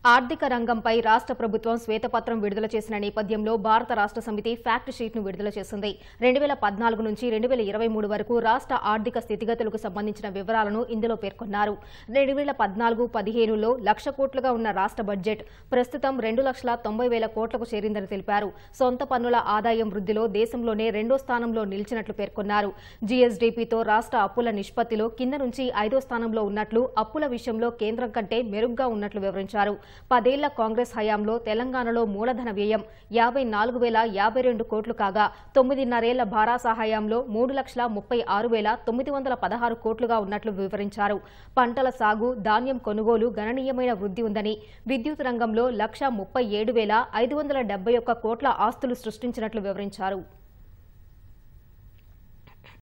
ఆర్థిక రంగంపై రాష్ట్ర ప్రభుత్వం శ్వేతపత్రం విడుదల చేసిన నేపథ్యంలో భారత రాష్ట్ర సమితి ఫ్యాక్ట్ షీట్ను విడుదల చేసింది రెండు వేల పద్నాలుగు నుంచి రెండు వేల ఇరవై మూడు వరకు రాష్ట్ర ఆర్థిక స్థితిగతులకు సంబంధించిన వివరాలను ఇందులో పేర్కొన్నారు రెండు వేల పద్నాలుగు పదిహేనులో లక్ష కోట్లుగా ఉన్న రాష్ట్ర బడ్జెట్ ప్రస్తుతం రెండు లక్షల తొంభై వేల కోట్లకు చేరిందని తెలిపారు సొంత పన్నుల ఆదాయం వృద్ధిలో దేశంలోనే రెండో స్థానంలో నిలిచినట్లు పేర్కొన్నారు జీఎస్డీపీతో రాష్ట్ర అప్పుల నిష్పత్తిలో కింద నుంచి ఐదో స్థానంలో ఉన్నట్లు అప్పుల విషయంలో కేంద్రం కంటే మెరుగ్గా ఉన్నట్లు వివరించారు పదేళ్ల కాంగ్రెస్ హయాంలో తెలంగాణలో మూలధన వ్యయం యాభై నాలుగు వేల యాభై రెండు కోట్లు కాగా తొమ్మిదిన్నరేళ్ల భారాస హయాంలో మూడు లక్షల ముప్పై ఆరు వేల తొమ్మిది వందల పదహారు కోట్లుగా ఉన్నట్లు వివరించారు పంటల సాగు ధాన్యం కొనుగోలు గణనీయమైన వృద్ధి ఉందని విద్యుత్ రంగంలో లక్ష ముప్పై ఏడు వేల ఐదు వందల డెబ్బై ఒక్క కోట్ల ఆస్తులు సృష్టించినట్లు వివరించారు